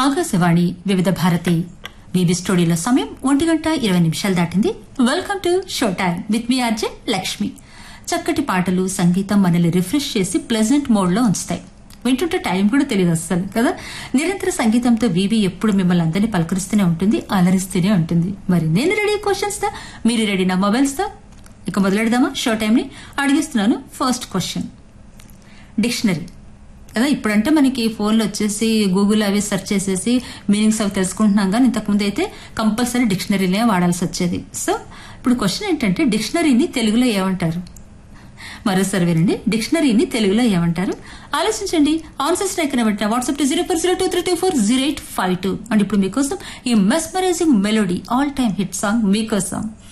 ఆకాశవాణి వివిధ భారతి బీబీ స్టూడియోలో సమయం ఒంటి గంట ఇరవై నిమిషాలు దాటింది welcome to show time with మీ ఆర్జే లక్ష్మి చక్కటి పాటలు సంగీతం మనల్ని రిఫ్రెష్ చేసి ప్లెజెంట్ మోడ్ లో ఉంచుతాయి వింటుంటే టైం కూడా తెలియదు అస్సలు కదా నిరంతర సంగీతంతో వీవీ ఎప్పుడు మిమ్మల్ని అందరినీ పలకరిస్తూనే ఉంటుంది అలరిస్తూనే ఉంటుంది మరి నేను రెడీ క్వశ్చన్స్ తో మీరు రెడీ నా మొబైల్స్ తో ఇక మొదలెడదామా షో టైం ని అడిగిస్తున్నాను ఫస్ట్ క్వశ్చన్ డిక్షనరీ కదా ఇప్పుడంటే మనకి ఫోన్లో వచ్చేసి గూగుల్ అవి సెర్చ్ చేసేసి మీనింగ్స్ అవి తెలుసుకుంటున్నాం కానీ ఇంతకుముందు అయితే కంపల్సరీ డిక్షనరీనే వాడాల్సి వచ్చేది సో ఇప్పుడు క్వశ్చన్ ఏంటంటే డిక్షనరీని తెలుగులో ఏమంటారు మరోసారి వినండి డిక్షనరీని తెలుగులో ఏమంటారు ఆలోచించండి ఆన్సర్స్ రైకన వెంటనే WhatsApp to zero four zero two three two four zero eight five two and ఇప్పుడు మీకోసం ఈ mesmerising melody all time hit song మీకోసం